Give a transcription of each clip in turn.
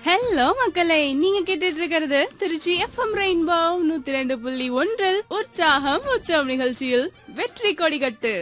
hello மக்களே நீங்க கேட்டுட்டு இருக்கிறது திருச்சி எஃப்எம் ரெயின்போ நூத்தி ரெண்டு புள்ளி ஒன்றில் உற்சாகம் உற்சவம் நிகழ்ச்சியில் வெற்றி கொடிகட்டு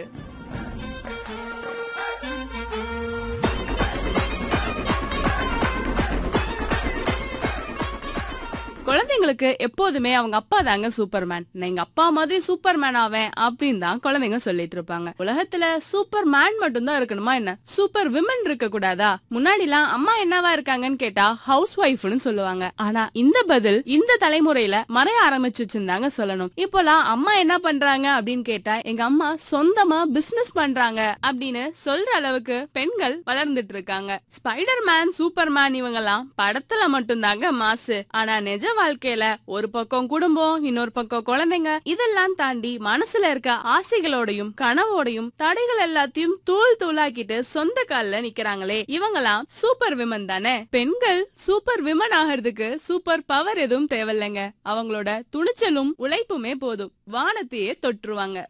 குழந்தைங்களுக்கு எப்போதுமே அவங்க அப்பா தாங்க சூப்பர்மேன் நான் எங்க அப்பா மாதிரி சூப்பர்மேன் ஆவேன் அப்படின்னு தான் குழந்தைங்க சொல்லிட்டு இருப்பாங்க உலகத்துல சூப்பர் மேன் மட்டும் தான் இருக்கணுமா என்ன சூப்பர் விமன் இருக்க கூடாதா முன்னாடி எல்லாம் அம்மா என்னவா இருக்காங்கன்னு கேட்டா ஹவுஸ் ஒய்ஃப்னு சொல்லுவாங்க ஆனா இந்த பதில் இந்த தலைமுறையில மறைய ஆரம்பிச்சுச்சுன்னு சொல்லணும் இப்போலாம் அம்மா என்ன பண்றாங்க அப்படின்னு கேட்டா எங்க அம்மா சொந்தமா பிசினஸ் பண்றாங்க அப்படின்னு சொல்ற அளவுக்கு பெண்கள் வளர்ந்துட்டு இருக்காங்க ஸ்பைடர் மேன் சூப்பர் மேன் இவங்கெல்லாம் படத்துல மட்டும்தாங்க மாசு ஆனா நிஜ வாழ்க்கையில ஒரு பக்கம் குடும்பம் இன்னொரு பக்கம் குழந்தைங்க இதெல்லாம் தாண்டி மனசுல இருக்க ஆசைகளோடையும் கனவோடையும் தடைகள் எல்லாத்தையும் தூள் தூளாக்கிட்டு சொந்த கால்ல நிக்கிறாங்களே இவங்கெல்லாம் சூப்பர் விமன் தானே பெண்கள் சூப்பர் விமன் ஆகிறதுக்கு சூப்பர் பவர் எதுவும் தேவையில்லைங்க அவங்களோட துணிச்சலும் உழைப்புமே போதும் வானத்தையே தொற்றுவாங்க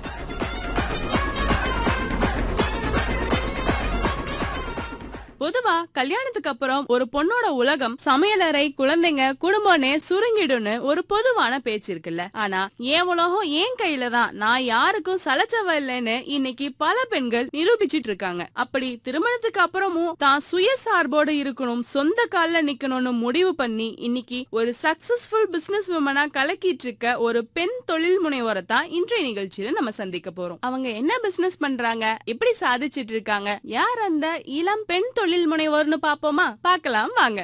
பொதுவா கல்யாணத்துக்கு அப்புறம் ஒரு பொண்ணோட உலகம் சமையலறை குழந்தைங்க குடும்பம்னே சுருங்கிடும்னு ஒரு பொதுவான பேச்சு இருக்குல்ல ஆனா என் உலகம் என் கையில தான் நான் யாருக்கும் சலைச்சவ இல்லைன்னு இன்னைக்கு பல பெண்கள் நிரூபிச்சிட்டு இருக்காங்க அப்படி திருமணத்துக்கு அப்புறமும் தான் சுயசார்போடு இருக்கணும் சொந்த கால்ல நிக்கணும்னு முடிவு பண்ணி இன்னைக்கு ஒரு சக்சஸ்ஃபுல் பிசினஸ் உமனா கலக்கிட்டு இருக்க ஒரு பெண் தொழில் முனைவோரை தான் இன்றைய நிகழ்ச்சியில நம்ம சந்திக்க போறோம் அவங்க என்ன பிசினஸ் பண்றாங்க எப்படி சாதிச்சிட்டு இருக்காங்க யார் அந்த இளம் பெண் தொழில் முனைவோர்னு பாப்போமா பார்க்கலாம் வாங்க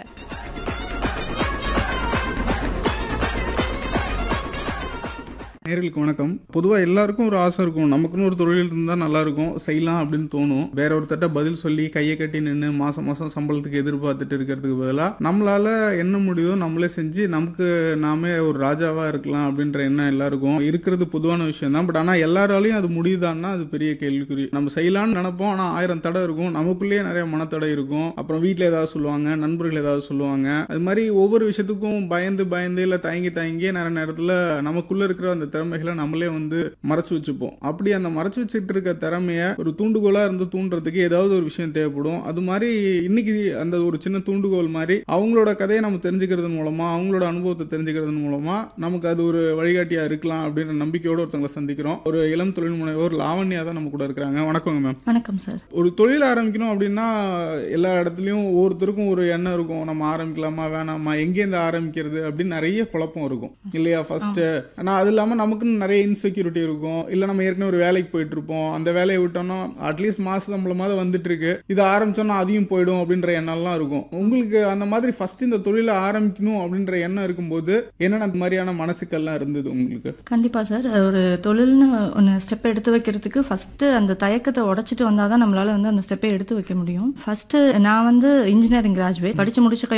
நேர்களுக்கு வணக்கம் பொதுவாக எல்லாருக்கும் ஒரு ஆசை இருக்கும் நமக்குன்னு ஒரு தொழில் இருந்தால் நல்லா இருக்கும் செய்யலாம் அப்படின்னு தோணும் வேற ஒருத்தட்ட பதில் சொல்லி கையை கட்டி நின்று மாதம் மாதம் சம்பளத்துக்கு எதிர்பார்த்துட்டு இருக்கிறதுக்கு பதிலாக நம்மளால என்ன முடியுதோ நம்மளே செஞ்சு நமக்கு நாமே ஒரு ராஜாவாக இருக்கலாம் அப்படின்ற எண்ணம் எல்லாருக்கும் இருக்கிறது பொதுவான விஷயம் தான் பட் ஆனால் எல்லாராலையும் அது முடியுதான்னா அது பெரிய கேள்விக்குறி நம்ம செய்யலாம்னு நினைப்போம் ஆனால் ஆயிரம் தடை இருக்கும் நமக்குள்ளேயே நிறைய மனத்தடை இருக்கும் அப்புறம் வீட்டில் ஏதாவது சொல்லுவாங்க நண்பர்கள் ஏதாவது சொல்லுவாங்க அது மாதிரி ஒவ்வொரு விஷயத்துக்கும் பயந்து பயந்து இல்லை தயங்கி தயங்கி நிறைய நேரத்தில் நமக்குள்ள இருக்கிற அந்த திறமைகளை நம்மளே வந்து மறைச்சு வச்சுப்போம் அப்படி அந்த மறைச்சு வச்சுட்டு இருக்க திறமைய ஒரு தூண்டுகோலா இருந்து தூண்டுறதுக்கு ஏதாவது ஒரு விஷயம் தேவைப்படும் அது மாதிரி இன்னைக்கு அந்த ஒரு சின்ன தூண்டுகோல் மாதிரி அவங்களோட கதையை நம்ம தெரிஞ்சுக்கிறது மூலமா அவங்களோட அனுபவத்தை தெரிஞ்சுக்கிறது மூலமா நமக்கு அது ஒரு வழிகாட்டியா இருக்கலாம் அப்படின்ற நம்பிக்கையோட ஒருத்தவங்களை சந்திக்கிறோம் ஒரு இளம் தொழில் முனைவோர் லாவண்யா தான் நம்ம கூட இருக்கிறாங்க வணக்கங்க மேம் வணக்கம் சார் ஒரு தொழில் ஆரம்பிக்கணும் அப்படின்னா எல்லா இடத்துலையும் ஒவ்வொருத்தருக்கும் ஒரு எண்ணம் இருக்கும் நம்ம ஆரம்பிக்கலாமா வேணாமா எங்கேருந்து ஆரம்பிக்கிறது அப்படின்னு நிறைய குழப்பம் இருக்கும் இல்லையா ஃபர்ஸ்ட் ஆனா அது இல்லாம நமக்குன்னு நிறைய இன்செக்யூரிட்டி இருக்கும் இல்ல நம்ம ஏற்கனவே ஒரு வேலைக்கு போயிட்டு இருப்போம் அந்த வேலையை விட்டோம்னா அட்லீஸ்ட் மாச சம்பளமாவது வந்துட்டு இருக்கு இது ஆரம்பிச்சோம்னா அதையும் போயிடும் அப்படின்ற எண்ணம்லாம் இருக்கும் உங்களுக்கு அந்த மாதிரி ஃபர்ஸ்ட் இந்த தொழிலை ஆரம்பிக்கணும் அப்படின்ற எண்ணம் இருக்கும்போது என்னென்ன அந்த மாதிரியான மனசுக்கள்லாம் இருந்தது உங்களுக்கு கண்டிப்பாக சார் ஒரு தொழில்னு ஒன்று ஸ்டெப் எடுத்து வைக்கிறதுக்கு ஃபஸ்ட்டு அந்த தயக்கத்தை உடச்சிட்டு வந்தால் தான் நம்மளால் வந்து அந்த ஸ்டெப்பை எடுத்து வைக்க முடியும் ஃபஸ்ட்டு நான் வந்து இன்ஜினியரிங் கிராஜுவேட் படித்து முடிச்ச